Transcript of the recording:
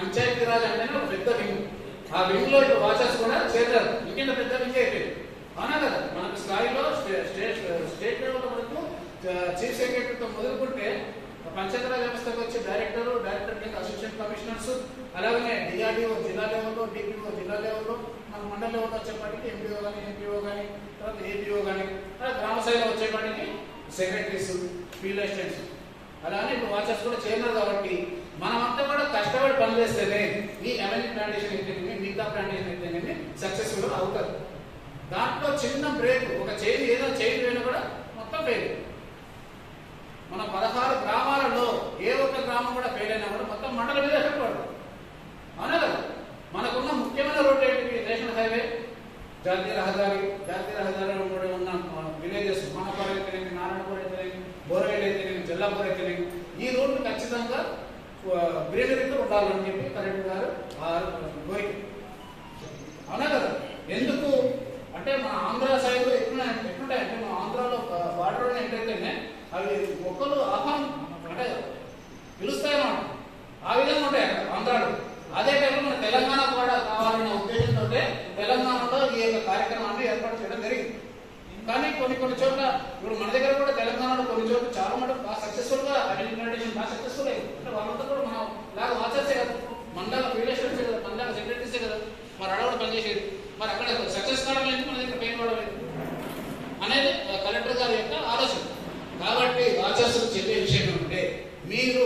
పంచాయతీరాజ్ అంటేనే ఒక పెద్ద వింగ్ ఆ వింగ్ లో ఇప్పుడు వాచర్స్ కూడా చేరారు ఇంకెంత పెద్ద వింగ్ అయిపోయింది అవునా కదా మనకు స్థాయిలో స్టే- స్టేట్ స్టేట్ లెవెల్ మనకు చీఫ్ సెక్రటరీతో మొదలుకుంటే పంచాయతీరాజ్ వ్యవస్థకు వచ్చే డైరెక్టర్ డైరెక్టర్ కింద అసిస్టెంట్ కమిషనర్స్ అలాగనే డిఆర్డిఓ జిల్లా లెవెల్లో డిపిఓ జిల్లా లెవెల్లో మన మండల లెవెల్లో వచ్చేపాటికి ఎంపీఓ కానీ ఎంపీఓ కానీ తర్వాత ఏపీఓ కానీ తర్వాత గ్రామ స్థాయిలో వచ్చేపాటికి సెక్రటరీస్ ఫీల్డ్ అసిస్టెంట్స్ అలానే ఇప్పుడు వాచర్స్ కూడా చేరినారు కాబట్టి మనమంతా కూడా కష్టపడి పని చేస్తేనే ఈ ఎవెన్యూ ప్లాంటేషన్ అయితేనేమి మిగతా ప్లాంటేషన్ అయితేనేమి సక్సెస్ఫుల్ అవుతారు దాంట్లో చిన్న బ్రేక్ ఒక చైన్ ఏదో చైన్ పోయినా కూడా మొత్తం ఫెయిల్ మన పదహారు గ్రామాలలో ఏ ఒక్క గ్రామం కూడా ఫెయిల్ అయినా కూడా మొత్తం మండల మీద ఎఫెక్ట్ పడుతుంది అవునా కదా మనకున్న ముఖ్యమైన రోడ్డు ఏంటి నేషనల్ హైవే జాతీయ రహదారి జాతీయ రహదారిలో కూడా ఉన్న విలేజెస్ మనపూర్ అయితేనేమి నారాయణపూర్ అయితేనేమి బోరవేల్ అయితేనేమి జల్లాపూర్ అయితేనేమి ఈ రోడ్లు ఖచ్చితంగా గ్రీనరీతో ఉండాలని చెప్పి కలెక్టర్ గారు గోయి అవునా కదా ఎందుకు అంటే మన ఆంధ్ర సైడ్ ఎట్లా ఎట్లుంటాయంటే మన ఆంధ్రాలో బార్డర్ ఏంటంటేనే అవి మొక్కలు ఆహ్వానం అంటే పిలుస్తాయన్నమాట ఆ విధంగా ఉంటాయి అక్కడ ఆంధ్రాలో అదే టైంలో మన తెలంగాణ కూడా కావాలన్న ఉద్దేశంతో తెలంగాణలో ఈ యొక్క కార్యక్రమాన్ని ఏర్పాటు చేయడం జరిగింది కానీ కొన్ని కొన్ని చోట్ల ఇప్పుడు మన దగ్గర కూడా తెలంగాణలో కొన్ని చోట్ల చాలా మటుకు బాగా సక్సెస్ఫుల్ గా ఐడెంటిఫికేషన్ బాగా సక్సెస్ఫుల్ అయింది అంటే వాళ్ళంతా కూడా మనం లాగా వాచర్సే కదా మండల ఫీల్డేషన్స్ కదా మండల సెక్రటరీసే కదా మరి అడవుడు పనిచేసేది మరి అక్కడ సక్సెస్ కావడం లేదు మన దగ్గర పెయిన్ పడడం లేదు అనేది కలెక్టర్ గారి యొక్క ఆలోచన కాబట్టి వాచర్స్ చెప్పే విషయం ఏంటంటే మీరు